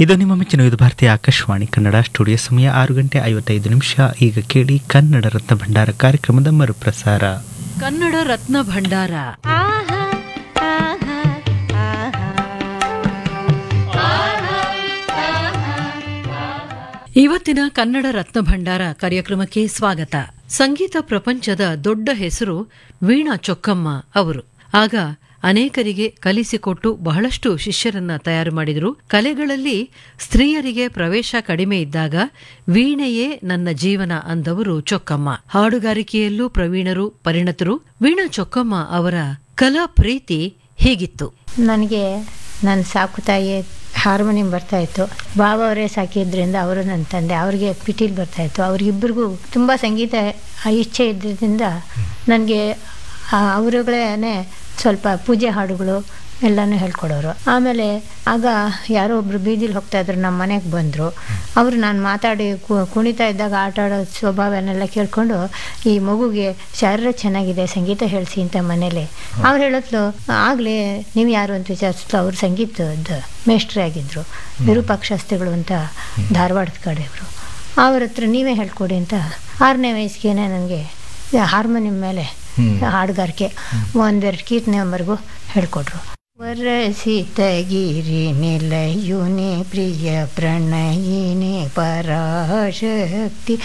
ಇದು ನಿಮ್ಮ ಮೆಚ್ಚಿನ ಇದು ಭಾರತೀಯ ಆಕಾಶವಾಣಿ ಕನ್ನಡ ಸ್ಟುಡಿಯೋ ಸಮಯ ಆರು ಗಂಟೆ ಐವತ್ತೈದು ನಿಮಿಷ ಈಗ ಕೇಳಿ ಕನ್ನಡ ರತ್ನ ಭಂಡಾರ ಕಾರ್ಯಕ್ರಮದ ಮರುಪ್ರಸಾರ ಕನ್ನಡ ರತ್ನ ಭಂಡಾರ ಇವತ್ತಿನ ಕನ್ನಡ ರತ್ನ ಭಂಡಾರ ಕಾರ್ಯಕ್ರಮಕ್ಕೆ ಸ್ವಾಗತ ಸಂಗೀತ ಪ್ರಪಂಚದ ದೊಡ್ಡ ಹೆಸರು ವೀಣಾ ಚೊಕ್ಕಮ್ಮ ಅವರು ಆಗ ಅನೇಕರಿಗೆ ಕಲಿಸಿಕೊಟ್ಟು ಬಹಳಷ್ಟು ಶಿಷ್ಯರನ್ನ ತಯಾರು ಮಾಡಿದರು ಕಲೆಗಳಲ್ಲಿ ಸ್ತ್ರೀಯರಿಗೆ ಪ್ರವೇಶ ಕಡಿಮೆ ಇದ್ದಾಗ ವೀಣೆಯೇ ನನ್ನ ಜೀವನ ಅಂದವರು ಚೊಕ್ಕಮ್ಮ ಹಾಡುಗಾರಿಕೆಯಲ್ಲೂ ಪ್ರವೀಣರು ಪರಿಣತರು ವೀಣಾ ಚೊಕ್ಕಮ್ಮ ಅವರ ಕಲಾ ಪ್ರೀತಿ ಹೀಗಿತ್ತು ನನಗೆ ನನ್ನ ಸಾಕು ತಾಯಿ ಹಾರ್ಮೋನಿಯಂ ಬರ್ತಾ ಇತ್ತು ಬಾಬಾ ಅವರೇ ಸಾಕಿದ್ರಿಂದ ಅವರು ನನ್ನ ತಂದೆ ಅವ್ರಿಗೆ ಪಿಟೀಲ್ ಬರ್ತಾ ಇತ್ತು ಅವ್ರಿಗಿಬ್ಬರಿಗೂ ತುಂಬ ಸಂಗೀತ ಇಚ್ಛೆ ಇದ್ದಿದ್ದರಿಂದ ನನಗೆ ಅವರುಗಳೇ ಸ್ವಲ್ಪ ಪೂಜೆ ಹಾಡುಗಳು ಎಲ್ಲನೂ ಹೇಳ್ಕೊಡೋರು ಆಮೇಲೆ ಆಗ ಯಾರೋ ಒಬ್ರು ಬೀದಿಲಿ ಹೋಗ್ತಾ ಇದ್ರು ನಮ್ಮ ಮನೆಗೆ ಬಂದರು ಅವರು ನಾನು ಮಾತಾಡಿ ಕು- ಕುಣಿತಾ ಇದ್ದಾಗ ಆಟ ಆಡೋ ಸ್ವಭಾವನೆಲ್ಲ ಕೇಳ್ಕೊಂಡು ಈ ಮಗುಗೆ ಶಾರೀರ ಚೆನ್ನಾಗಿದೆ ಸಂಗೀತ ಹೇಳಿಸಿ ಅಂತ ಮನೇಲಿ ಅವ್ರು ಹೇಳಿದ್ಲು ಆಗಲೇ ನೀವು ಯಾರು ಅಂತ ವಿಚಾರಿಸ್ಲು ಅವ್ರು ಸಂಗೀತದ ಮೇಷ್ಟ್ರೇ ಆಗಿದ್ದರು ವಿರೂಪಾಕ್ಷಾಸ್ತ್ರಿಗಳು ಅಂತ ಧಾರವಾಡದ ಕಡೆಯವರು ಅವ್ರ ಹತ್ರ ನೀವೇ ಹೇಳ್ಕೊಡಿ ಅಂತ ಆರನೇ ವಯಸ್ಸಿಗೆ ನನಗೆ ಹಾರ್ಮೋನಿಯಂ ಮೇಲೆ ಹಾಡುಗಾರಿಕೆ ಒಂದೆರಡು ಕೀರ್ತನೆವರೆಗೂ ಹೇಳ್ಕೊಟ್ರು ವರಸಿತ ಗಿರಿ ನಿಲಯುನಿ ಪ್ರಿಯ ಪ್ರಣಯಿನಿ ಪರಾಶಕ್ತಿ